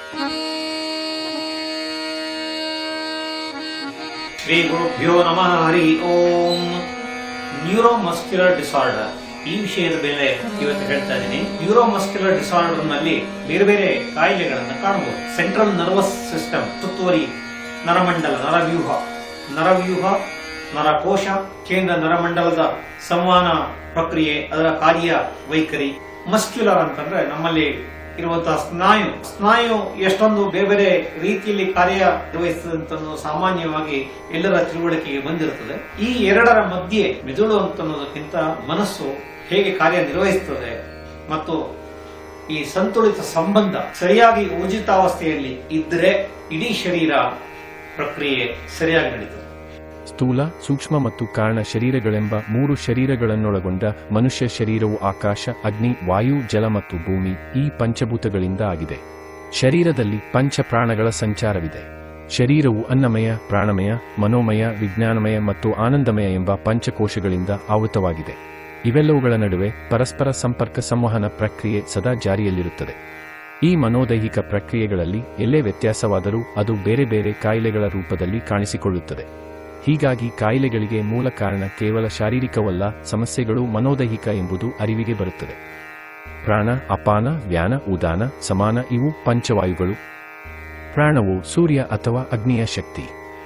ಶ್ರೀ ಗುರುಭ್ಯೋ ನಮಃ ಹರಿ ಓಂ neuromuscular disorder ಈ ವಿಷಯದ ಮೇಲೆ ಇವತ್ತು ಹೇಳ್ತಾ ಇದ್ದೀನಿ ನ್ಯೂರೋಮಸ್ಕ್ಯುಲರ್ ಡಿಸಾರ್ಡರ್ ನಲ್ಲಿ ಬೇರೆ ಬೇರೆ ಕಾಯಿಲೆಗಳನ್ನು ಕಾಣಬಹುದು ಸೆಂಟ್ರಲ್ ನರ್ವಸ್ ಸಿಸ್ಟಮ್ ಸುತ್ತುವರಿ ನರಮಂಡಲ ನರವ್ಯೂಹ ನರವ್ಯೂಹ ನರಕೋಶ ಕೇಂದ್ರ ನರಮಂಡಲದ ಸಂವಹನ ಪ್ರಕ್ರಿಯೆ ಅದರ ಕಾರ್ಯ ವೈಖರಿ ಮಸ್ಕ್ಯುಲರ್ ಅಂತಂದ್ರೆ ನಮ್ಮಲ್ಲಿ ಇರುವಂತಹ ಸ್ನಾಯು ಸ್ನಾಯು ಎಷ್ಟೊಂದು ಬೇರೆ ಬೇರೆ ರೀತಿಯಲ್ಲಿ ಕಾರ್ಯ ನಿರ್ವಹಿಸುತ್ತದೆ ಅಂತ ಸಾಮಾನ್ಯವಾಗಿ ಎಲ್ಲರ ತಿಳುವಳಿಕೆಗೆ ಬಂದಿರುತ್ತದೆ ಈ ಎರಡರ ಮಧ್ಯೆ ಮೆದುಳು ಅಂತ ಅನ್ನೋದಕ್ಕಿಂತ ಮನಸ್ಸು ಹೇಗೆ ಕಾರ್ಯನಿರ್ವಹಿಸುತ್ತದೆ ಮತ್ತು ಈ ಸಂತುಲಿತ ಸಂಬಂಧ ಸರಿಯಾಗಿ ಊರ್ಜಿತಾವಸ್ಥೆಯಲ್ಲಿ ಇದ್ರೆ ಇಡೀ ಶರೀರ ಪ್ರಕ್ರಿಯೆ ಸರಿಯಾಗಿ ನಡೀತದೆ ಸ್ಥೂಲ ಸೂಕ್ಷ್ಮ ಮತ್ತು ಕಾರಣ ಶರೀರಗಳೆಂಬ ಮೂರು ಶರೀರಗಳನ್ನೊಳಗೊಂಡ ಮನುಷ್ಯ ಶರೀರವು ಆಕಾಶ ಅಗ್ನಿ ವಾಯು ಜಲ ಮತ್ತು ಭೂಮಿ ಈ ಪಂಚಭೂತಗಳಿಂದ ಆಗಿದೆ ಶರೀರದಲ್ಲಿ ಪಂಚ ಪ್ರಾಣಗಳ ಸಂಚಾರವಿದೆ ಶರೀರವು ಅನ್ನಮಯ ಪ್ರಾಣಮಯ ಮನೋಮಯ ವಿಜ್ಞಾನಮಯ ಮತ್ತು ಆನಂದಮಯ ಎಂಬ ಪಂಚಕೋಶಗಳಿಂದ ಆವೃತವಾಗಿದೆ ಇವೆಲ್ಲವುಗಳ ನಡುವೆ ಪರಸ್ಪರ ಸಂಪರ್ಕ ಸಂವಹನ ಪ್ರಕ್ರಿಯೆ ಸದಾ ಜಾರಿಯಲ್ಲಿರುತ್ತದೆ ಈ ಮನೋದೈಹಿಕ ಪ್ರಕ್ರಿಯೆಗಳಲ್ಲಿ ಎಲ್ಲೇ ವ್ಯತ್ಯಾಸವಾದರೂ ಅದು ಬೇರೆ ಬೇರೆ ಕಾಯಿಲೆಗಳ ರೂಪದಲ್ಲಿ ಕಾಣಿಸಿಕೊಳ್ಳುತ್ತದೆ ಹೀಗಾಗಿ ಕಾಯಿಲೆಗಳಿಗೆ ಮೂಲ ಕಾರಣ ಕೇವಲ ಶಾರೀರಿಕವಲ್ಲ ಸಮಸ್ಯೆಗಳು ಮನೋದೈಹಿಕ ಎಂಬುದು ಅರಿವಿಗೆ ಬರುತ್ತದೆ ಪ್ರಾಣ ಅಪಾನ ವ್ಯಾನ ಉದಾನ ಸಮಾನ ಇವು ಪಂಚವಾಯುಗಳು ಪ್ರಾಣವು ಸೂರ್ಯ ಅಥವಾ ಅಗ್ನಿಯ ಶಕ್ತಿ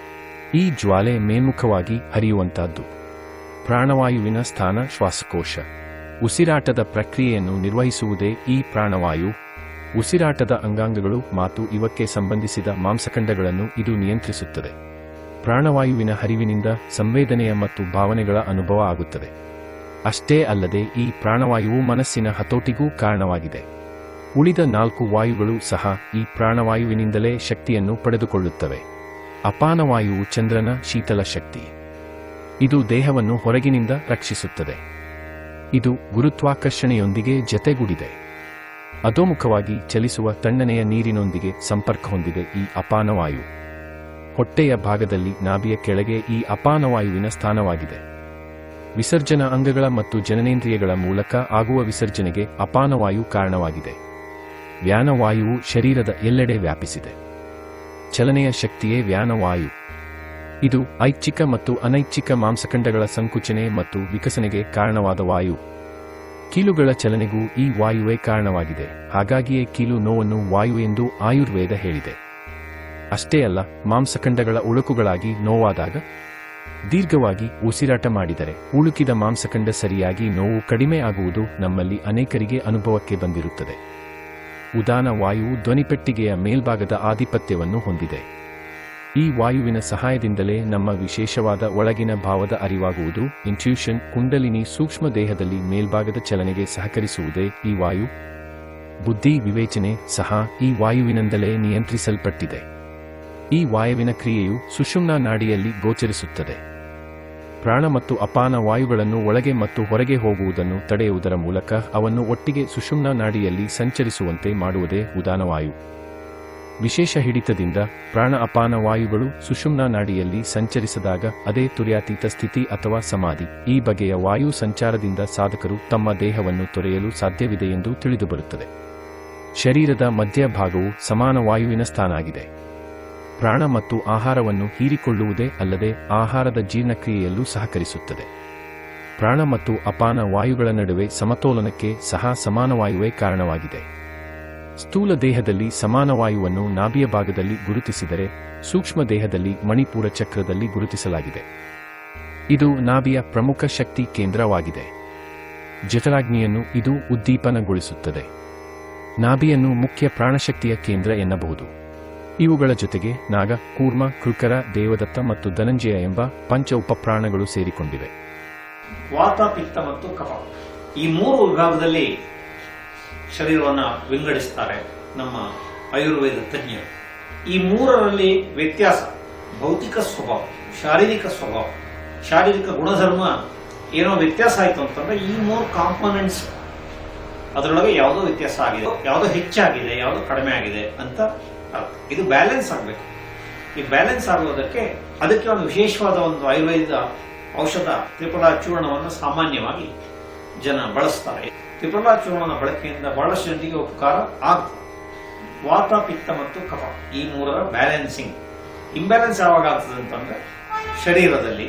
ಈ ಜ್ವಾಲೆ ಮೇಲ್ಮುಖವಾಗಿ ಹರಿಯುವಂತಹದ್ದು ಪ್ರಾಣವಾಯುವಿನ ಸ್ಥಾನ ಶ್ವಾಸಕೋಶ ಉಸಿರಾಟದ ಪ್ರಕ್ರಿಯೆಯನ್ನು ನಿರ್ವಹಿಸುವುದೇ ಈ ಪ್ರಾಣವಾಯು ಉಸಿರಾಟದ ಅಂಗಾಂಗಗಳು ಮಾತು ಇವಕ್ಕೆ ಸಂಬಂಧಿಸಿದ ಮಾಂಸಖಂಡಗಳನ್ನು ಇದು ನಿಯಂತ್ರಿಸುತ್ತದೆ ಪ್ರಾಣವಾಯುವಿನ ಹರಿವಿನಿಂದ ಸಂವೇದನೆಯ ಮತ್ತು ಭಾವನೆಗಳ ಅನುಭವ ಆಗುತ್ತದೆ ಅಷ್ಟೇ ಅಲ್ಲದೆ ಈ ಪ್ರಾಣವಾಯುವು ಮನಸ್ಸಿನ ಹತೋಟಿಗೂ ಕಾರಣವಾಗಿದೆ ಉಳಿದ ನಾಲ್ಕು ವಾಯುಗಳು ಸಹ ಈ ಪ್ರಾಣವಾಯುವಿನಿಂದಲೇ ಶಕ್ತಿಯನ್ನು ಪಡೆದುಕೊಳ್ಳುತ್ತವೆ ಅಪಾನವಾಯುವು ಚಂದ್ರನ ಶೀತಲ ಶಕ್ತಿ ಇದು ದೇಹವನ್ನು ಹೊರಗಿನಿಂದ ರಕ್ಷಿಸುತ್ತದೆ ಇದು ಗುರುತ್ವಾಕರ್ಷಣೆಯೊಂದಿಗೆ ಜತೆಗೂಡಿದೆ ಅಧೋಮುಖವಾಗಿ ಚಲಿಸುವ ತಣ್ಣನೆಯ ನೀರಿನೊಂದಿಗೆ ಸಂಪರ್ಕ ಹೊಂದಿದೆ ಈ ಅಪಾನವಾಯು ಹೊಟ್ಟೆಯ ಭಾಗದಲ್ಲಿ ನಾಭಿಯ ಕೆಳಗೆ ಈ ಅಪಾನವಾಯುವಿನ ಸ್ಥಾನವಾಗಿದೆ ವಿಸರ್ಜನಾ ಅಂಗಗಳ ಮತ್ತು ಜನನೇಂದ್ರಿಯಗಳ ಮೂಲಕ ಆಗುವ ವಿಸರ್ಜನೆಗೆ ಅಪಾನವಾಯು ಕಾರಣವಾಗಿದೆ ವ್ಯಾನವಾಯುವು ಶರೀರದ ಎಲ್ಲೆಡೆ ವ್ಯಾಪಿಸಿದೆ ಚಲನೆಯ ಶಕ್ತಿಯೇ ವ್ಯಾನವಾಯು ಇದು ಐಚ್ಛಿಕ ಮತ್ತು ಅನೈಚ್ಛಿಕ ಮಾಂಸಖಂಡಗಳ ಸಂಕುಚನೆ ಮತ್ತು ವಿಕಸನೆಗೆ ಕಾರಣವಾದ ವಾಯು ಕೀಲುಗಳ ಚಲನೆಗೂ ಈ ವಾಯುವೇ ಕಾರಣವಾಗಿದೆ ಹಾಗಾಗಿಯೇ ಕೀಲು ನೋವನ್ನು ವಾಯು ಎಂದು ಆಯುರ್ವೇದ ಹೇಳಿದೆ ಅಷ್ಟೇ ಅಲ್ಲ ಮಾಂಸಖಂಡಗಳ ಉಳುಕುಗಳಾಗಿ ನೋವಾದಾಗ ದೀರ್ಘವಾಗಿ ಉಸಿರಾಟ ಮಾಡಿದರೆ ಉಳುಕಿದ ಮಾಂಸಖಂಡ ಸರಿಯಾಗಿ ನೋವು ಕಡಿಮೆ ಆಗುವುದು ನಮ್ಮಲ್ಲಿ ಅನೇಕರಿಗೆ ಅನುಭವಕ್ಕೆ ಬಂದಿರುತ್ತದೆ ಉದಾನ ವಾಯುವು ಧ್ವನಿಪೆಟ್ಟಿಗೆಯ ಮೇಲ್ಭಾಗದ ಆಧಿಪತ್ಯವನ್ನು ಹೊಂದಿದೆ ಈ ವಾಯುವಿನ ಸಹಾಯದಿಂದಲೇ ನಮ್ಮ ವಿಶೇಷವಾದ ಒಳಗಿನ ಭಾವದ ಅರಿವಾಗುವುದು ಇಂಟ್ಯೂಷನ್ ಕುಂಡಲಿನಿ ಸೂಕ್ಷ್ಮ ದೇಹದಲ್ಲಿ ಮೇಲ್ಭಾಗದ ಚಲನೆಗೆ ಸಹಕರಿಸುವುದೇ ಈ ವಾಯು ಬುದ್ಧಿ ವಿವೇಚನೆ ಸಹ ಈ ವಾಯುವಿನಿಂದಲೇ ನಿಯಂತ್ರಿಸಲ್ಪಟ್ಟಿದೆ ಈ ವಾಯುವಿನ ಕ್ರಿಯೆಯು ಸುಷುಮ್ನ ನಾಡಿಯಲ್ಲಿ ಗೋಚರಿಸುತ್ತದೆ ಪ್ರಾಣ ಮತ್ತು ಅಪಾನ ವಾಯುಗಳನ್ನು ಒಳಗೆ ಮತ್ತು ಹೊರಗೆ ಹೋಗುವುದನ್ನು ತಡೆಯುವುದರ ಮೂಲಕ ಅವನ್ನು ಒಟ್ಟಿಗೆ ಸುಷುಮ್ನ ನಾಡಿಯಲ್ಲಿ ಸಂಚರಿಸುವಂತೆ ಮಾಡುವುದೇ ಉದಾನವಾಯು ವಿಶೇಷ ಹಿಡಿತದಿಂದ ಪ್ರಾಣ ಅಪಾನ ವಾಯುಗಳು ಸುಷುಮ್ನ ನಾಡಿಯಲ್ಲಿ ಸಂಚರಿಸಿದಾಗ ಅದೇ ತುರ್ಯಾತೀತ ಸ್ಥಿತಿ ಅಥವಾ ಸಮಾಧಿ ಈ ಬಗೆಯ ವಾಯು ಸಂಚಾರದಿಂದ ಸಾಧಕರು ತಮ್ಮ ದೇಹವನ್ನು ತೊರೆಯಲು ಸಾಧ್ಯವಿದೆ ಎಂದು ತಿಳಿದುಬರುತ್ತದೆ ಶರೀರದ ಮಧ್ಯಭಾಗವು ಸಮಾನ ವಾಯುವಿನ ಸ್ಥಾನ ಆಗಿದೆ ಪ್ರಾಣ ಮತ್ತು ಆಹಾರವನ್ನು ಹೀರಿಕೊಳ್ಳುವುದೇ ಅಲ್ಲದೆ ಆಹಾರದ ಜೀರ್ಣಕ್ರಿಯೆಯಲ್ಲೂ ಸಹಕರಿಸುತ್ತದೆ ಪ್ರಾಣ ಮತ್ತು ಅಪಾನ ವಾಯುಗಳ ನಡುವೆ ಸಮತೋಲನಕ್ಕೆ ಸಹ ಸಮಾನವಾಯುವೇ ಕಾರಣವಾಗಿದೆ ಸ್ಥೂಲ ದೇಹದಲ್ಲಿ ಸಮಾನ ವಾಯುವನ್ನು ನಾಭಿಯ ಭಾಗದಲ್ಲಿ ಗುರುತಿಸಿದರೆ ಸೂಕ್ಷ್ಮ ದೇಹದಲ್ಲಿ ಮಣಿಪೂರ ಚಕ್ರದಲ್ಲಿ ಗುರುತಿಸಲಾಗಿದೆ ಇದು ನಾಭಿಯ ಪ್ರಮುಖ ಶಕ್ತಿ ಕೇಂದ್ರವಾಗಿದೆ ಜಠರಾಗ್ನಿಯನ್ನು ಇದು ಉದ್ದೀಪನಗೊಳಿಸುತ್ತದೆ ನಾಭಿಯನ್ನು ಮುಖ್ಯ ಪ್ರಾಣಶಕ್ತಿಯ ಕೇಂದ್ರ ಎನ್ನಬಹುದು ಇವುಗಳ ಜೊತೆಗೆ ನಾಗ ಕೂರ್ಮ ಕೃಕರ ದೇವದತ್ತ ಮತ್ತು ಧನಂಜಯ ಎಂಬ ಪಂಚ ಉಪಪ್ರಾಣಗಳು ಸೇರಿಕೊಂಡಿವೆ ವಾತ ಪಿತ್ತ ಮತ್ತು ಕಫ ಈ ಮೂರು ವಿಭಾಗದಲ್ಲಿ ಶರೀರವನ್ನು ವಿಂಗಡಿಸ್ತಾರೆ ನಮ್ಮ ಆಯುರ್ವೇದ ತಜ್ಞರು ಈ ಮೂರರಲ್ಲಿ ವ್ಯತ್ಯಾಸ ಭೌತಿಕ ಸ್ವಭಾವ ಶಾರೀರಿಕ ಸ್ವಭಾವ ಶಾರೀರಿಕ ಗುಣಧರ್ಮ ಏನೋ ವ್ಯತ್ಯಾಸ ಆಯಿತು ಅಂತಂದ್ರೆ ಈ ಮೂರು ಕಾಂಪೋನೆಂಟ್ಸ್ ಅದರೊಳಗೆ ಯಾವುದೋ ವ್ಯತ್ಯಾಸ ಆಗಿದೆ ಯಾವುದೋ ಹೆಚ್ಚಾಗಿದೆ ಯಾವುದೋ ಕಡಿಮೆ ಆಗಿದೆ ಅಂತ ಅರ್ಥ ಇದು ಬ್ಯಾಲೆನ್ಸ್ ಆಗಬೇಕು ಈ ಬ್ಯಾಲೆನ್ಸ್ ಆಗೋದಕ್ಕೆ ಅದಕ್ಕೆ ಒಂದು ವಿಶೇಷವಾದ ಒಂದು ಆಯುರ್ವೇದ ಔಷಧ ತ್ರಿಫಲ ಚೂರ್ಣವನ್ನು ಸಾಮಾನ್ಯವಾಗಿ ಜನ ಬಳಸ್ತಾರೆ ತ್ರಿಫಲ ಚೂರ್ಣದ ಬಳಕೆಯಿಂದ ಬಹಳಷ್ಟು ಜನರಿಗೆ ಉಪಕಾರ ಆಗ್ತದೆ ವಾತ ಪಿತ್ತ ಮತ್ತು ಕಫ ಈ ಮೂರರ ಬ್ಯಾಲೆನ್ಸಿಂಗ್ ಇಂಬ್ಯಾಲೆನ್ಸ್ ಯಾವಾಗ ಆಗ್ತದೆ ಅಂತಂದ್ರೆ ಶರೀರದಲ್ಲಿ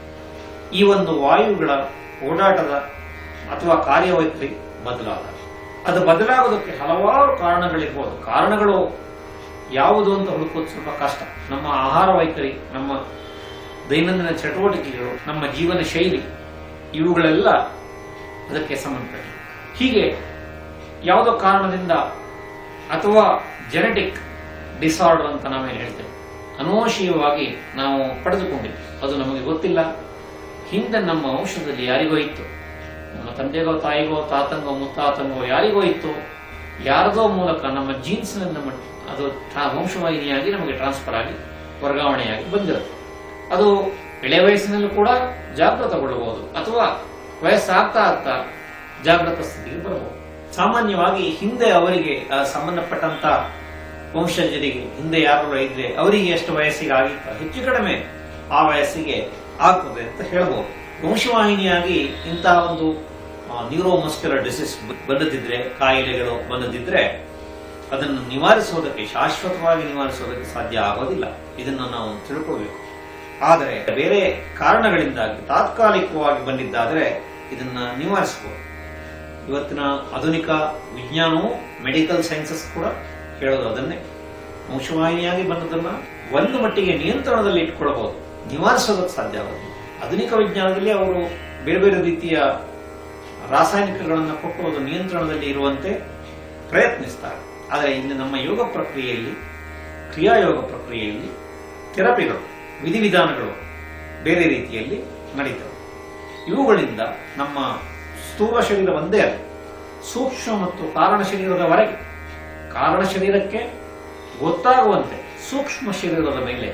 ಈ ಒಂದು ವಾಯುಗಳ ಓಡಾಟದ ಅಥವಾ ಕಾರ್ಯವೈಖರಿ ಬದಲಾದ ಅದು ಬದಲಾಗೋದಕ್ಕೆ ಹಲವಾರು ಕಾರಣಗಳಿರ್ಬೋದು ಕಾರಣಗಳು ಯಾವುದು ಅಂತ ಹುಡುಕೋದು ಸ್ವಲ್ಪ ಕಷ್ಟ ನಮ್ಮ ಆಹಾರ ವೈಖರಿ ನಮ್ಮ ದೈನಂದಿನ ಚಟುವಟಿಕೆಗಳು ನಮ್ಮ ಜೀವನ ಶೈಲಿ ಇವುಗಳೆಲ್ಲ ಅದಕ್ಕೆ ಸಂಬಂಧಪಟ್ಟಿವೆ ಹೀಗೆ ಯಾವುದೋ ಕಾರಣದಿಂದ ಅಥವಾ ಜೆನೆಟಿಕ್ ಡಿಸಾರ್ಡರ್ ಅಂತ ನಾವೇನು ಹೇಳ್ತೇವೆ ಅನೋಶೀಯವಾಗಿ ನಾವು ಪಡೆದುಕೊಂಡಿದ್ವಿ ಅದು ನಮಗೆ ಗೊತ್ತಿಲ್ಲ ಹಿಂದೆ ನಮ್ಮ ವಂಶದಲ್ಲಿ ಯಾರಿಗೋ ಇತ್ತು ನಮ್ಮ ತಂದೆಗೋ ತಾಯಿಗೋ ತಾತಂಗೋ ಮುತ್ತಾತಂಗೋ ಯಾರಿಗೋ ಇತ್ತು ಯಾರದೋ ಮೂಲಕ ನಮ್ಮ ಜೀನ್ಸ್ ನಮ್ಮ ಅದು ಟ್ರಾ- ವಂಶವಾಹಿನಿಯಾಗಿ ನಮಗೆ ಟ್ರಾನ್ಸ್ಫರ್ ಆಗಿ ವರ್ಗಾವಣೆಯಾಗಿ ಬಂದಿರುತ್ತೆ ಅದು ಎಳೆ ವಯಸ್ಸಿನಲ್ಲೂ ಕೂಡ ಜಾಗೃತಗೊಳ್ಳಬಹುದು ಅಥವಾ ವಯಸ್ಸಾಗ್ತಾ ಆಗ್ತಾ ಜಾಗೃತ ಸ್ಥಿತಿಗೆ ಬರಬಹುದು ಸಾಮಾನ್ಯವಾಗಿ ಹಿಂದೆ ಅವರಿಗೆ ಆ, ಸಂಬಂಧಪಟ್ಟಂತ ವಂಶಜರಿಗೆ ಹಿಂದೆ ಯಾರು ಇದ್ರೆ ಅವರಿಗೆ ಎಷ್ಟು ವಯಸ್ಸಿಗೆ ಆಗಿತ್ತು ಹೆಚ್ಚು ಕಡಿಮೆ ಆ ವಯಸ್ಸಿಗೆ ಆಗ್ತದೆ ಅಂತ ಹೇಳ್ಬೋದು ವಂಶವಾಹಿನಿಯಾಗಿ ಇಂತಹ ಒಂದು ನ್ಯೂರೋಮಸ್ಕ್ಯುಲರ್ ಡಿಸೀಸ್ ಬಂದದಿದ್ರೆ ಕಾಯಿಲೆಗಳು ಬಂದದಿದ್ರೆ ಅದನ್ನು ನಿವಾರಿಸುವುದಕ್ಕೆ ಶಾಶ್ವತವಾಗಿ ನಿವಾರಿಸುವುದಕ್ಕೆ ಸಾಧ್ಯ ಆಗೋದಿಲ್ಲ ಇದನ್ನು ನಾವು ತಿಳ್ಕೊಳ್ಬೇಕು ಆದರೆ ಬೇರೆ ಕಾರಣಗಳಿಂದಾಗಿ ತಾತ್ಕಾಲಿಕವಾಗಿ ಬಂದಿದ್ದಾದರೆ ಇದನ್ನ ನಿವಾರಿಸಬಹುದು ಇವತ್ತಿನ ಆಧುನಿಕ ವಿಜ್ಞಾನವು ಮೆಡಿಕಲ್ ಸೈನ್ಸಸ್ ಕೂಡ ಹೇಳೋದು ಅದನ್ನೇ ವಂಶವಾಹಿನಿಯಾಗಿ ಬಂದದನ್ನ ಒಂದು ಮಟ್ಟಿಗೆ ನಿಯಂತ್ರಣದಲ್ಲಿ ಇಟ್ಕೊಳ್ಬಹುದು ನಿವಾರಿಸೋದಕ್ಕೆ ಸಾಧ್ಯ ಆಗೋದಿಲ್ಲ ಆಧುನಿಕ ವಿಜ್ಞಾನದಲ್ಲಿ ಅವರು ಬೇರೆ ಬೇರೆ ರೀತಿಯ ರಾಸಾಯನಿಕಗಳನ್ನು ಕೊಟ್ಟು ಅದು ನಿಯಂತ್ರಣದಲ್ಲಿ ಇರುವಂತೆ ಪ್ರಯತ್ನಿಸ್ತಾರೆ ಆದರೆ ಇಲ್ಲಿ ನಮ್ಮ ಯೋಗ ಪ್ರಕ್ರಿಯೆಯಲ್ಲಿ ಕ್ರಿಯಾಯೋಗ ಪ್ರಕ್ರಿಯೆಯಲ್ಲಿ ಥೆರಪಿಗಳು ವಿಧಿವಿಧಾನಗಳು ಬೇರೆ ರೀತಿಯಲ್ಲಿ ನಡೀತವೆ ಇವುಗಳಿಂದ ನಮ್ಮ ಸ್ಥೂಲ ಶರೀರ ಒಂದೇ ಅಲ್ಲ ಸೂಕ್ಷ್ಮ ಮತ್ತು ಕಾರಣ ಶರೀರದವರೆಗೆ ಕಾರಣ ಶರೀರಕ್ಕೆ ಗೊತ್ತಾಗುವಂತೆ ಸೂಕ್ಷ್ಮ ಶರೀರದ ಮೇಲೆ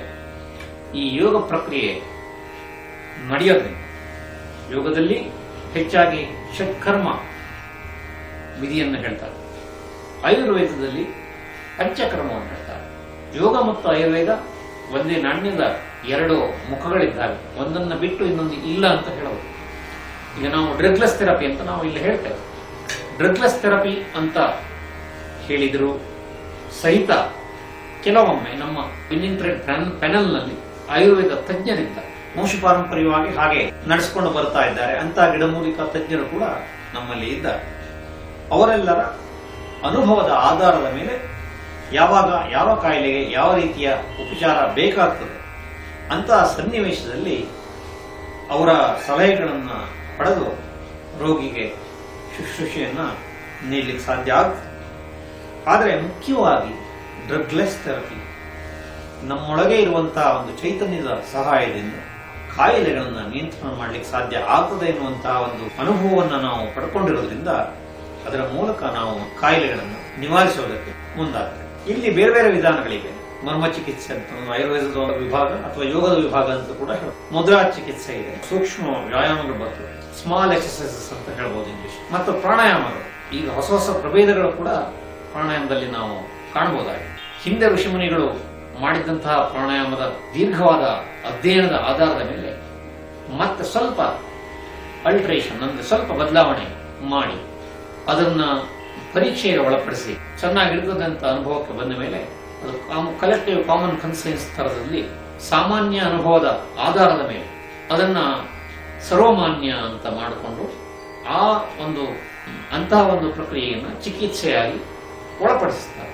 ಈ ಯೋಗ ಪ್ರಕ್ರಿಯೆ ನಡೆಯೋದ್ರಿಂದ ಯೋಗದಲ್ಲಿ ಹೆಚ್ಚಾಗಿ ಷಟ್ಕರ್ಮ ವಿಧಿಯನ್ನು ಹೇಳ್ತಾರೆ ಆಯುರ್ವೇದದಲ್ಲಿ ಪಂಚಕರ್ಮವನ್ನು ಹೇಳ್ತಾರೆ ಯೋಗ ಮತ್ತು ಆಯುರ್ವೇದ ಒಂದೇ ನಾಣ್ಯದ ಎರಡು ಮುಖಗಳಿದ್ದಾವೆ ಒಂದನ್ನು ಬಿಟ್ಟು ಇನ್ನೊಂದು ಇಲ್ಲ ಅಂತ ಹೇಳೋದು ಈಗ ನಾವು ಡ್ರಗ್ಲೆಸ್ ಥೆರಪಿ ಅಂತ ನಾವು ಇಲ್ಲಿ ಹೇಳ್ತೇವೆ ಡ್ರಗ್ಲೆಸ್ ಥೆರಪಿ ಅಂತ ಹೇಳಿದ್ರು ಸಹಿತ ಕೆಲವೊಮ್ಮೆ ನಮ್ಮ ವಿನ್ನಿಂಗ್ ಥ್ರೆಡ್ ಪ್ಯಾನಲ್ನಲ್ಲಿ ಆಯುರ್ವೇದ ತಜ್ಞರಿದ್ದಾರೆ ವಂಶ ಪಾರಂಪರ್ಯವಾಗಿ ಹಾಗೆ ನಡೆಸಿಕೊಂಡು ಬರ್ತಾ ಇದ್ದಾರೆ ಅಂತ ಗಿಡಮೂಲಿಕಾ ತಜ್ಞರು ಕೂಡ ನಮ್ಮಲ್ಲಿ ಇದ್ದಾರೆ ಅವರೆಲ್ಲರ ಅನುಭವದ ಆಧಾರದ ಮೇಲೆ ಯಾವಾಗ ಯಾವ ಕಾಯಿಲೆಗೆ ಯಾವ ರೀತಿಯ ಉಪಚಾರ ಬೇಕಾಗ್ತದೆ ಅಂತಹ ಸನ್ನಿವೇಶದಲ್ಲಿ ಅವರ ಸಲಹೆಗಳನ್ನು ಪಡೆದು ರೋಗಿಗೆ ಶುಶ್ರೂಷೆಯನ್ನ ನೀಡಲಿಕ್ಕೆ ಸಾಧ್ಯ ಆಗ್ತದೆ ಆದರೆ ಮುಖ್ಯವಾಗಿ ಡ್ರಗ್ಲೆಸ್ ಥೆರಪಿ ನಮ್ಮೊಳಗೆ ಇರುವಂತಹ ಒಂದು ಚೈತನ್ಯದ ಸಹಾಯದಿಂದ ಕಾಯಿಲೆಗಳನ್ನು ನಿಯಂತ್ರಣ ಮಾಡಲಿಕ್ಕೆ ಸಾಧ್ಯ ಆಗ್ತದೆ ಎನ್ನುವಂತಹ ಒಂದು ಅನುಭವವನ್ನು ನಾವು ಪಡ್ಕೊಂಡಿರೋದ್ರಿಂದ ಅದರ ಮೂಲಕ ನಾವು ಕಾಯಿಲೆಗಳನ್ನು ನಿವಾರಿಸುವುದಕ್ಕೆ ಮುಂದಾಗ್ತೇವೆ ಇಲ್ಲಿ ಬೇರೆ ಬೇರೆ ವಿಧಾನಗಳಿವೆ ಮರ್ಮ ಚಿಕಿತ್ಸೆ ಅಂತ ಒಂದು ಆಯುರ್ವೇದದ ಒಂದು ವಿಭಾಗ ಅಥವಾ ಯೋಗದ ವಿಭಾಗ ಅಂತ ಕೂಡ ಹೇಳ್ಬೋದು. ಮುದ್ರಾ ಚಿಕಿತ್ಸೆ ಇದೆ ಸೂಕ್ಷ್ಮ ವ್ಯಾಯಾಮಗಳು ಬರ್ತವೆ ಸ್ಮಾಲ್ ಎಕ್ಸರ್ಸೈಸಸ್ ಅಂತ ಹೇಳ್ಬೋದು ಇಂಗ್ಲಿಷ್ ಮತ್ತು ಪ್ರಾಣಾಯಾಮಗಳು ಈಗ ಹೊಸ ಹೊಸ ಪ್ರಭೇದಗಳು ಕೂಡ ಪ್ರಾಣಾಯಾಮದಲ್ಲಿ ನಾವು ಕಾಣಬಹುದಾಗಿದೆ ಹಿಂದೆ ಋಷಿಮುನಿಗಳು ಮಾಡಿದಂತಹ ಪ್ರಾಣಾಯಾಮದ ದೀರ್ಘವಾದ ಅಧ್ಯಯನದ ಆಧಾರದ ಮೇಲೆ ಮತ್ತೆ ಸ್ವಲ್ಪ ಅಲ್ಟ್ರೇಷನ್ ಅಂದ್ರೆ ಸ್ವಲ್ಪ ಬದಲಾವಣೆ ಮಾಡಿ ಅದನ್ನ ಪರೀಕ್ಷೆಗೆ ಒಳಪಡಿಸಿ ಚೆನ್ನಾಗಿರ್ತದೆ ಅಂತ ಅನುಭವಕ್ಕೆ ಬಂದ ಮೇಲೆ ಅದು ಕಲೆಕ್ಟಿವ್ ಕಾಮನ್ ಕನ್ಸೆನ್ಸ್ ಥರದಲ್ಲಿ ಸಾಮಾನ್ಯ ಅನುಭವದ ಆಧಾರದ ಮೇಲೆ ಅದನ್ನ ಸರ್ವಮಾನ್ಯ ಅಂತ ಮಾಡಿಕೊಂಡು ಆ ಒಂದು ಅಂತಹ ಒಂದು ಪ್ರಕ್ರಿಯೆಯನ್ನು ಚಿಕಿತ್ಸೆಯಾಗಿ ಒಳಪಡಿಸ್ತಾರೆ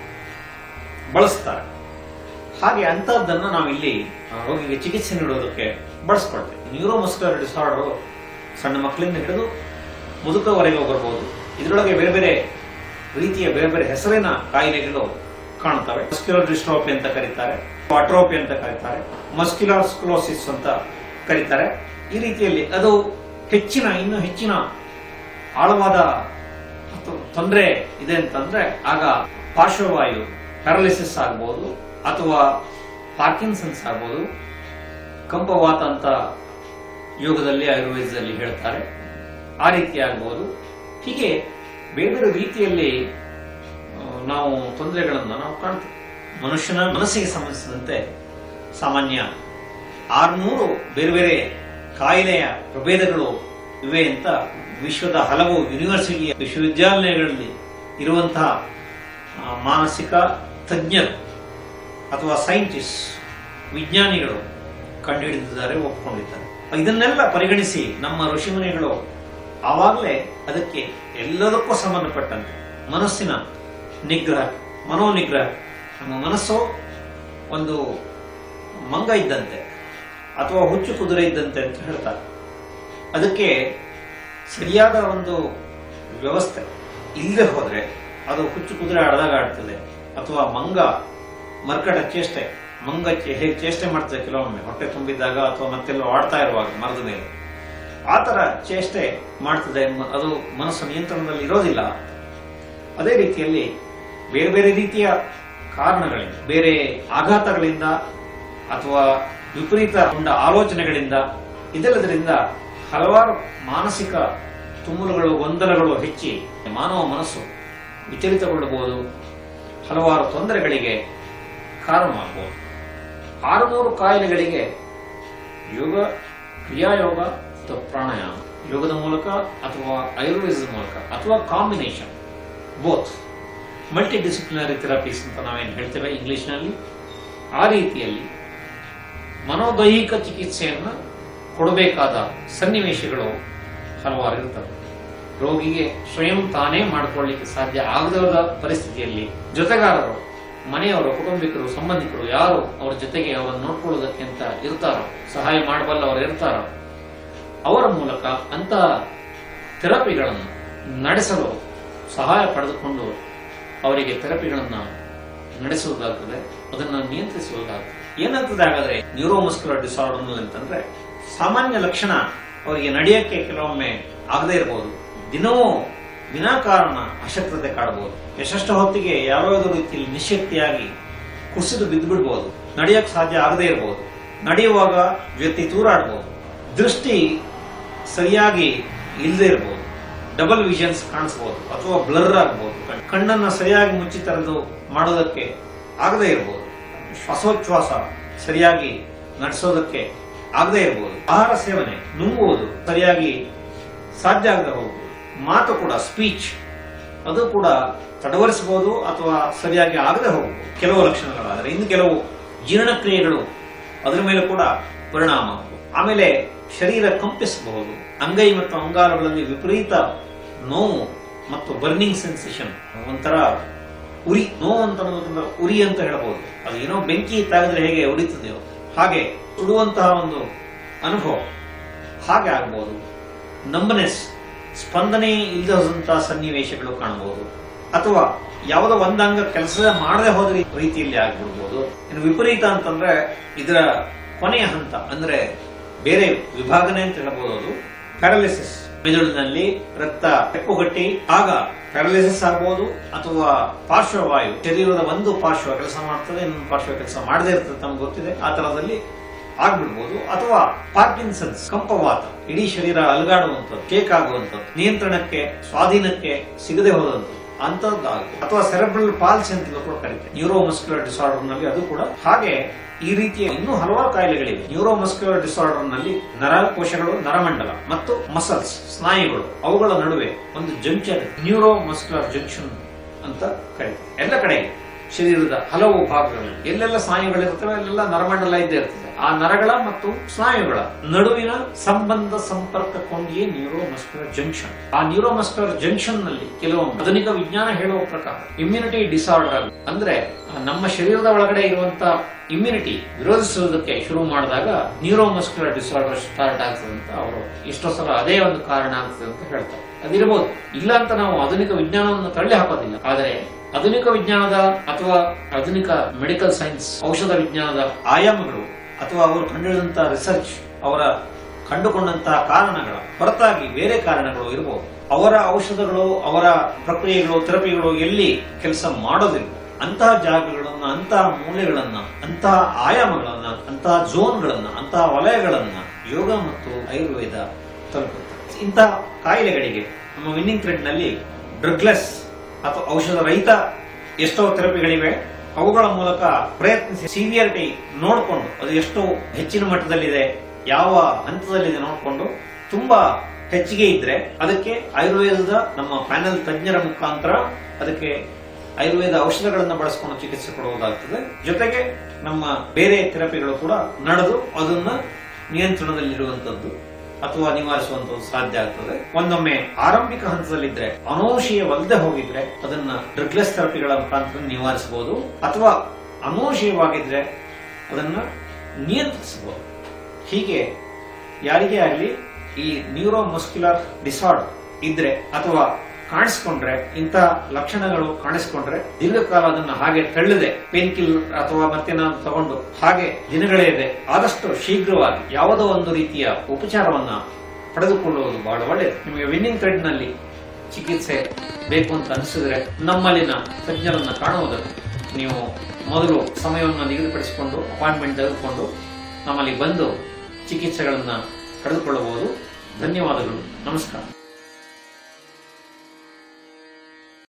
ಬಳಸ್ತಾರೆ ಹಾಗೆ ಅಂತಹದ್ದನ್ನ ನಾವಿಲ್ಲಿ ಆ, ರೋಗಿಗೆ ಚಿಕಿತ್ಸೆ ನೀಡೋದಕ್ಕೆ ಬಳಸ್ಕೊಳ್ತೇವೆ ನ್ಯೂರೋಮಸ್ಕ್ಯುಲರ್ ಡಿಸಾರ್ಡರ್ ಸಣ್ಣ ಮಕ್ಕಳಿಂದ ಹಿಡಿದು ಮುದುಕವರೆಗೂ ಬರ್ಬೋದು ಇದರೊಳಗೆ ಬೇರೆ ಬೇರೆ ರೀತಿಯ ಬೇರೆ ಬೇರೆ ಹೆಸರಿನ ಕಾಯಿಲೆಗಳು ಕಾಣ್ತವೆ ಮಸ್ಕ್ಯುಲರ್ ಡಿಸ್ಟ್ರೋಪಿ ಅಂತ ಕರೀತಾರೆ ಅಟ್ರೋಪಿ ಅಂತ ಕರೀತಾರೆ ಮಸ್ಕ್ಯುಲರ್ ಸ್ಕ್ಲೋಸಿಸ್ ಅಂತ ಕರೀತಾರೆ ಈ ರೀತಿಯಲ್ಲಿ ಅದು ಹೆಚ್ಚಿನ ಇನ್ನೂ ಹೆಚ್ಚಿನ ಆಳವಾದ ತೊಂದರೆ ಇದೆ ಅಂತಂದ್ರೆ ಆಗ ಪಾರ್ಶ್ವವಾಯು ಪ್ಯಾರಲಿಸಿಸ್ ಆಗ್ಬೋದು ಅಥವಾ ಪಾರ್ಕಿನ್ಸನ್ಸ್ ಆಗ್ಬೋದು ಕಂಪವಾತ ಅಂತ ಯೋಗದಲ್ಲಿ ಆಯುರ್ವೇದದಲ್ಲಿ ಹೇಳ್ತಾರೆ ಆ ರೀತಿ ಆಗ್ಬೋದು ಹೀಗೆ ಬೇರೆ ಬೇರೆ ರೀತಿಯಲ್ಲಿ ಆ, ನಾವು ತೊಂದರೆಗಳನ್ನು ನಾವು ಕಾಣ್ತೇವೆ ಮನುಷ್ಯನ ಮನಸ್ಸಿಗೆ ಸಂಬಂಧಿಸಿದಂತೆ ಸಾಮಾನ್ಯ ಆರ್ನೂರು ಬೇರೆ ಬೇರೆ ಕಾಯಿಲೆಯ ಪ್ರಭೇದಗಳು ಇವೆ ಅಂತ ವಿಶ್ವದ ಹಲವು ಯೂನಿವರ್ಸಿಟಿ ವಿಶ್ವವಿದ್ಯಾಲಯಗಳಲ್ಲಿ ಇರುವಂತಹ ಆ, ಮಾನಸಿಕ ತಜ್ಞರು ಅಥವಾ ಸೈಂಟಿಸ್ಟ್ ವಿಜ್ಞಾನಿಗಳು ಕಂಡುಹಿಡಿದಿದ್ದಾರೆ ಒಪ್ಕೊಂಡಿದ್ದಾರೆ ಇದನ್ನೆಲ್ಲ ಪರಿಗಣಿಸಿ ನಮ್ಮ ಋಷಿಮುನಿಗಳು ಆವಾಗಲೇ ಅದಕ್ಕೆ ಎಲ್ಲದಕ್ಕೂ ಸಂಬಂಧಪಟ್ಟಂತೆ ಮನಸ್ಸಿನ ನಿಗ್ರಹ ಮನೋನಿಗ್ರಹ ನಮ್ಮ ಮನಸ್ಸು ಒಂದು ಮಂಗ ಇದ್ದಂತೆ ಅಥವಾ ಹುಚ್ಚು ಕುದುರೆ ಇದ್ದಂತೆ ಅಂತ ಹೇಳ್ತಾರೆ ಅದಕ್ಕೆ ಸರಿಯಾದ ಒಂದು ವ್ಯವಸ್ಥೆ ಇಲ್ಲದೆ ಹೋದ್ರೆ ಅದು ಹುಚ್ಚು ಕುದುರೆ ಆಡ್ದಾಗ ಆಡ್ತದೆ ಅಥವಾ ಮಂಗ ಮರ್ಕಟ ಚೇಷ್ಟೆ ಮಂಗ ಚೇ- ಹೇಗೆ ಚೇಷ್ಟೆ ಮಾಡ್ತದೆ ಕೆಲವೊಮ್ಮೆ ಹೊಟ್ಟೆ ತುಂಬಿದ್ದಾಗ ಅಥವಾ ಮತ್ತೆಲ್ಲೋ ಆಡ್ತಾ ಇರುವಾಗ ಮರದ ಮೇಲೆ ಆ ತರ ಚೇಷ್ಟೆ ಮಾಡ್ತದೆ ಮ- ಅದು ಮನಸ್ಸು ನಿಯಂತ್ರಣದಲ್ಲಿ ಇರೋದಿಲ್ಲ ಅದೇ ರೀತಿಯಲ್ಲಿ ಬೇರೆ ಬೇರೆ ರೀತಿಯ ಕಾರಣಗಳಿಂದ ಬೇರೆ ಆಘಾತಗಳಿಂದ ಅಥವಾ ವಿಪರೀತ ಉಂಡ ಆಲೋಚನೆಗಳಿಂದ ಇದೆಲ್ಲದರಿಂದ ಹಲವಾರು ಮಾನಸಿಕ ತುಮುಲುಗಳು ಗೊಂದಲಗಳು ಹೆಚ್ಚಿ ಮಾನವ ಮನಸ್ಸು ವಿಚಲಿತಗೊಳ್ಳಬಹುದು ಹಲವಾರು ತೊಂದರೆಗಳಿಗೆ ಕಾರಣವಾಗಬಹುದು ಆರುನೂರು ಕಾಯಿಲೆಗಳಿಗೆ ಯೋಗ ಕ್ರಿಯಾಯೋಗ ಅಥವಾ ಪ್ರಾಣಾಯಾಮ ಯೋಗದ ಮೂಲಕ ಅಥವಾ ಆಯುರ್ವೇದದ ಮೂಲಕ ಅಥವಾ combination both multidisciplinary therapies ಅಂತ ನಾವೇನು ಹೇಳ್ತೇವೆ ಇಂಗ್ಲಿಷ್ನಲ್ಲಿ ಆ ರೀತಿಯಲ್ಲಿ ಮನೋದೈಹಿಕ ಚಿಕಿತ್ಸೆಯನ್ನು ಕೊಡಬೇಕಾದ ಸನ್ನಿವೇಶಗಳು ಹಲವಾರು ಇರ್ತವೆ ರೋಗಿಗೆ ಸ್ವಯಂ ತಾನೇ ಮಾಡಿಕೊಳ್ಳಿಕ್ಕೆ ಸಾಧ್ಯ ಆಗದ ಪರಿಸ್ಥಿತಿಯಲ್ಲಿ ಜೊತೆಗಾರರು ಮನೆಯವರು ಕುಟುಂಬಿಕರು ಸಂಬಂಧಿಕರು ಯಾರು ಅವರ ಜೊತೆಗೆ ಅವರನ್ನು ನೋಡ್ಕೊಳ್ಳೋದಕ್ಕೆ ಅಂತ ಇರ್ತಾರೋ ಸಹಾಯ ಮಾಡಬಲ್ಲವರು ಇರ್ತಾರೋ ಅವರ ಮೂಲಕ ಅಂತ ಥೆರಪಿಗಳನ್ನು ನಡೆಸಲು ಸಹಾಯ ಪಡೆದುಕೊಂಡು ಅವರಿಗೆ ಥೆರಪಿಗಳನ್ನು ನಡೆಸುವುದಾಗ್ತದೆ ಅದನ್ನು ನಿಯಂತ್ರಿಸುವುದಾಗ್ತದೆ ಏನಾಗ್ತದೆ ಹಾಗಾದ್ರೆ ನ್ಯೂರೋಮಸ್ಕ್ಯುಲರ್ ಡಿಸಾರ್ಡರ್ ಅಂತಂದ್ರೆ ಸಾಮಾನ್ಯ ಲಕ್ಷಣ ಅವರಿಗೆ ನಡೆಯಕ್ಕೆ ಕೆಲವೊಮ್ಮೆ ಆಗದೇ ಇರಬಹುದು ದಿನವೂ ವಿನಾಕಾರಣ ಅಶಕ್ತತೆ ಕಾಡಬಹುದು ಎಷ್ಟೆಷ್ಟು ಹೊತ್ತಿಗೆ ಯಾರೋ ಯಾವುದೋ ರೀತಿಯಲ್ಲಿ ನಿಶಕ್ತಿಯಾಗಿ ಕುಸಿದು ಬಿದ್ದು ಬಿಡಬಹುದು ನಡೆಯಕ್ಕೆ ಸಾಧ್ಯ ಆಗದೇ ಇರಬಹುದು ನಡೆಯುವಾಗ ವ್ಯಕ್ತಿ ತೂರಾಡಬಹುದು ದೃಷ್ಟಿ ಸರಿಯಾಗಿ ಇಲ್ಲದೆ ಇರಬಹುದು ಡಬಲ್ ವಿಷನ್ಸ್ ಕಾಣಿಸಬಹುದು ಅಥವಾ ಬ್ಲರ್ ಆಗಬಹುದು ಕಣ್ಣನ್ನ ಸರಿಯಾಗಿ ಮುಚ್ಚಿ ತೆರೆದು ಮಾಡೋದಕ್ಕೆ ಆಗದೇ ಇರಬಹುದು ಶ್ವಾಸೋಚ್ಛ್ವಾಸ ಸರಿಯಾಗಿ ನಡೆಸೋದಕ್ಕೆ ಆಗದೇ ಇರಬಹುದು ಆಹಾರ ಸೇವನೆ ನುಂಗುವುದು ಸರಿಯಾಗಿ ಸಾಧ್ಯ ಆಗದೆ ಹೋಗಬಹುದು ಮಾತು ಕೂಡ ಸ್ಪೀಚ್ ಅದು ಕೂಡ ತಡವರಿಸಬಹುದು ಅಥವಾ ಸರಿಯಾಗಿ ಆಗದೆ ಹೋಗಬಹುದು ಕೆಲವು ಲಕ್ಷಣಗಳಾದರೆ ಇನ್ನು ಕೆಲವು ಜೀರ್ಣಕ್ರಿಯೆಗಳು ಅದರ ಮೇಲೆ ಕೂಡ ಪರಿಣಾಮ ಆಮೇಲೆ ಶರೀರ ಕಂಪಿಸಬಹುದು ಅಂಗೈ ಮತ್ತು ಅಂಗಾಲುಗಳಲ್ಲಿ ವಿಪರೀತ ನೋವು ಮತ್ತು ಬರ್ನಿಂಗ್ ಸೆನ್ಸೇಷನ್ ಒಂಥರ ಉರಿ ನೋವು ಅಂತ ಅನ್ನೋದನ್ನ ಉರಿ ಅಂತ ಹೇಳಬಹುದು ಅದು ಏನೋ ಬೆಂಕಿ ತಾಗಿದ್ರೆ ಹೇಗೆ ಉರಿತದೆಯೋ ಹಾಗೆ ಸುಡುವಂತಹ ಒಂದು ಅನುಭವ ಹಾಗೆ ಆಗ್ಬಹುದು ನಂಬನೆಸ್ ಸ್ಪಂದನೆ ಇಲ್ಲದಂತಹ ಸನ್ನಿವೇಶಗಳು ಕಾಣಬಹುದು ಅಥವಾ ಯಾವುದೋ ಒಂದಂಗ ಕೆಲಸ ಮಾಡದೆ ಹೋದ ರೀ- ರೀತಿಯಲ್ಲಿ ಆಗ್ಬಿಡ್ಬೋದು ಇನ್ನು ವಿಪರೀತ ಅಂತಂದ್ರೆ ಇದರ ಕೊನೆಯ ಹಂತ ಅಂದ್ರೆ ಬೇರೆ ವಿಭಾಗನೆ ಅಂತ ಹೇಳ್ಬೋದು ಅದು ಪ್ಯಾರಾಲಿಸಿಸ್ ಮೆದುಳಿನಲ್ಲಿ ರಕ್ತ ಹೆಪ್ಪುಗಟ್ಟಿ ಆಗ ಪ್ಯಾರಾಲಿಸಿಸ್ ಆಗ್ಬೋದು ಅಥವಾ ಪಾರ್ಶ್ವವಾಯು ಶರೀರದ ಒಂದು ಪಾರ್ಶ್ವ ಕೆಲಸ ಮಾಡ್ತದೆ ಇನ್ನೊಂದು ಪಾರ್ಶ್ವ ಕೆಲಸ ಮಾಡದೇ ಇರ್ತದೆ ತಮ್ಗೆ ಗೊತ್ತಿದೆ ಆ ತರದಲ್ಲಿ ಆಗ್ಬಿಡ್ಬೋದು ಅಥವಾ ಪಾರ್ಕಿನ್ಸನ್ಸ್ ಕಂಪವಾತ ಇಡೀ ಶರೀರ ಅಲುಗಾಡುವಂಥದ್ದು ಕೇಕ್ ಆಗುವಂಥದ್ದು ನಿಯಂತ್ರಣಕ್ಕೆ ಸ್ವಾಧೀನಕ್ಕೆ ಸಿಗದೆ ಹೋದಂಥದ್ದು ಅಂತದ್ದಾಗುತ್ತೆ ಅಥವಾ ಸೆರೆಬ್ರಲ್ ಪಾಲ್ಸಿ ಅಂತ ಕೂಡ ಕರೀತಾರೆ ನ್ಯೂರೋಮಸ್ಕ್ಯುಲರ್ ಡಿಸಾರ್ಡರ್ ನಲ್ಲಿ ಅದು ಕೂಡ ಹಾಗೆ ಈ ರೀತಿಯ ಇನ್ನೂ ಹಲವಾರು ಕಾಯಿಲೆಗಳಿವೆ ನ್ಯೂರೋಮಸ್ಕ್ಯುಲರ್ ಡಿಸಾರ್ಡರ್ ನಲ್ಲಿ ನರಕೋಶಗಳು ನರಮಂಡಲ ಮತ್ತು ಮಸಲ್ಸ್ ಸ್ನಾಯುಗಳು ಅವುಗಳ ನಡುವೆ ಒಂದು ಜಂಕ್ಷನ್ ನ್ಯೂರೋಮಸ್ಕ್ಯುಲರ್ ಜಂಕ್ಷನ್ ಅಂತ ಕರೀತಾರೆ ಎಲ್ಲ ಕಡೆ ಶರೀರದ ಹಲವು ಭಾಗಗಳಲ್ಲಿ ಎಲ್ಲೆಲ್ಲ ಸ್ನಾಯುಗಳಿರ್ತವೆ ಅಲ್ಲೆಲ್ಲ ನರಮಂಡಲ ಇದ್ದೇ ಇರ್ತದೆ ಆ ನರಗಳ ಮತ್ತು ಸ್ನಾಯುಗಳ ನಡುವಿನ ಸಂಬಂಧ ಸಂಪರ್ಕ ಕೊಂಡಿಯೇ ನ್ಯೂರೋಮಸ್ಕ್ಯುಲರ್ ಜಂಕ್ಷನ್ ಆ ನ್ಯೂರೋಮಸ್ಕ್ಯುಲರ್ ಜಂಕ್ಷನ್ ನಲ್ಲಿ ಕೆಲವೊಮ್ಮೆ ಆಧುನಿಕ ವಿಜ್ಞಾನ ಹೇಳುವ ಪ್ರಕಾರ ಇಮ್ಯುನಿಟಿ ಡಿಸಾರ್ಡರ್ ಅಂದ್ರೆ ನಮ್ಮ ಶರೀರದ ಒಳಗಡೆ ಇರುವಂತ ಇಮ್ಯುನಿಟಿ ವಿರೋಧಿಸುವುದಕ್ಕೆ ಶುರು ಮಾಡಿದಾಗ ನ್ಯೂರೋಮಸ್ಕ್ಯುಲರ್ ಡಿಸಾರ್ಡರ್ ಸ್ಟಾರ್ಟ್ ಆಗ್ತದೆ ಅಂತ ಅವರು ಎಷ್ಟೋ ಸಲ ಅದೇ ಒಂದು ಕಾರಣ ಆಗ್ತದೆ ಅಂತ ಹೇಳ್ತಾರೆ ಅದಿರಬಹುದು ಇಲ್ಲ ಅಂತ ನಾವು ಆಧುನಿಕ ವಿಜ್ಞಾನವನ್ನು ತಳ್ಳಿ ಹಾಕೋದಿಲ್ಲ ಆದರೆ ಆಧುನಿಕ ವಿಜ್ಞಾನದ ಅಥವಾ ಆಧುನಿಕ ಮೆಡಿಕಲ್ ಸೈನ್ಸ್ ಔಷಧ ವಿಜ್ಞಾನದ ಆಯಾಮಗಳು ಅಥವಾ ಅವರು ಕಂಡುಹಿಡಿದಂತಹ ರಿಸರ್ಚ್ ಅವರ ಕಂಡುಕೊಂಡಂತಹ ಕಾರಣಗಳ ಹೊರತಾಗಿ ಬೇರೆ ಕಾರಣಗಳು ಇರಬಹುದು ಅವರ ಔಷಧಗಳು ಅವರ ಪ್ರಕ್ರಿಯೆಗಳು ಥೆರಪಿಗಳು ಎಲ್ಲಿ ಕೆಲಸ ಮಾಡೋದಿಲ್ಲ ಅಂತಹ ಜಾಗಗಳನ್ನ ಅಂತಹ ಮೂಲೆಗಳನ್ನ ಅಂತಹ ಆಯಾಮಗಳನ್ನ ಅಂತಹ ಝೋನ್ಗಳನ್ನ ಅಂತಹ ವಲಯಗಳನ್ನ ಯೋಗ ಮತ್ತು ಆಯುರ್ವೇದ ತಲುಪುತ್ತೆ ಇಂತಹ ಕಾಯಿಲೆಗಳಿಗೆ ನಮ್ಮ ವಿನ್ನಿಂಗ್ ಥ್ರೆಡ್ ನಲ್ಲಿ ಡ್ರಗ್ಲೆಸ್ ಅಥವಾ ಔಷಧ ರಹಿತ ಎಷ್ಟೋ ಥೆರಪಿಗಳಿವೆ ಅವುಗಳ ಮೂಲಕ ಪ್ರಯತ್ನಿಸಿ ಸಿವಿಯರಿಟಿ ನೋಡಿಕೊಂಡು ಅದು ಎಷ್ಟು ಹೆಚ್ಚಿನ ಮಟ್ಟದಲ್ಲಿದೆ ಯಾವ ಹಂತದಲ್ಲಿದೆ ನೋಡಿಕೊಂಡು ತುಂಬಾ ಹೆಚ್ಚಿಗೆ ಇದ್ರೆ ಅದಕ್ಕೆ ಆಯುರ್ವೇದದ ನಮ್ಮ ಪ್ಯಾನೆಲ್ ತಜ್ಞರ ಮುಖಾಂತರ ಅದಕ್ಕೆ ಆಯುರ್ವೇದ ಔಷಧಗಳನ್ನು ಬಳಸಿಕೊಂಡು ಚಿಕಿತ್ಸೆ ಕೊಡುವುದಾಗ್ತದೆ ಜೊತೆಗೆ ನಮ್ಮ ಬೇರೆ ಥೆರಪಿಗಳು ಕೂಡ ನಡೆದು ಅದನ್ನ ನಿಯಂತ್ರಣದಲ್ಲಿರುವಂತದ್ದು ಅಥವಾ ನಿವಾರಿಸುವಂತದ್ದು ಸಾಧ್ಯ ಆಗ್ತದೆ ಒಂದೊಮ್ಮೆ ಆರಂಭಿಕ ಹಂತದಲ್ಲಿದ್ರೆ ಅನೋಷೀಯವಲ್ಲದೆ ಹೋಗಿದ್ರೆ ಅದನ್ನ ಡ್ರಗ್ಲೆಸ್ ಥೆರಪಿಗಳ ಮುಖಾಂತರ ನಿವಾರಿಸಬಹುದು ಅಥವಾ ಅನೋಷೀಯವಾಗಿದ್ರೆ ಅದನ್ನ ನಿಯಂತ್ರಿಸಬಹುದು ಹೀಗೆ ಯಾರಿಗೇ ಆಗಲಿ ಈ ನ್ಯೂರೋಮಸ್ಕ್ಯುಲರ್ ಡಿಸಾರ್ಡರ್ ಇದ್ರೆ ಅಥವಾ ಕಾಣಿಸ್ಕೊಂಡ್ರೆ ಇಂತಹ ಲಕ್ಷಣಗಳು ಕಾಣಿಸ್ಕೊಂಡ್ರೆ ದೀರ್ಘಕಾಲ ಅದನ್ನ ಹಾಗೆ ತಳ್ಳದೆ ಪೇನ್ ಕಿಲ್ಲರ್ ಅಥವಾ ಮತ್ತೇನಾದ್ರು ತಗೊಂಡು ಹಾಗೆ ದಿನಗಳೇ ಇದೆ ಆದಷ್ಟು ಶೀಘ್ರವಾಗಿ ಯಾವುದೋ ಒಂದು ರೀತಿಯ ಉಪಚಾರವನ್ನ ಪಡೆದುಕೊಳ್ಳುವುದು ಬಹಳ ಒಳ್ಳೆಯದು ನಿಮಗೆ ವಿನ್ನಿಂಗ್ ಥ್ರೆಡ್ ನಲ್ಲಿ ಚಿಕಿತ್ಸೆ ಬೇಕು ಅಂತ ಅನಿಸಿದ್ರೆ ನಮ್ಮಲ್ಲಿನ ತಜ್ಞರನ್ನ ಕಾಣುವುದಕ್ಕೆ ನೀವು ಮೊದಲು ಸಮಯವನ್ನು ನಿಗದಿಪಡಿಸಿಕೊಂಡು ಅಪಾಯಿಂಟ್ಮೆಂಟ್ ತೆಗೆದುಕೊಂಡು ನಮ್ಮಲ್ಲಿ ಬಂದು ಚಿಕಿತ್ಸೆಗಳನ್ನ ಪಡೆದುಕೊಳ್ಳಬಹುದು ಧನ್ಯವಾದಗಳು ನಮಸ್ಕಾರ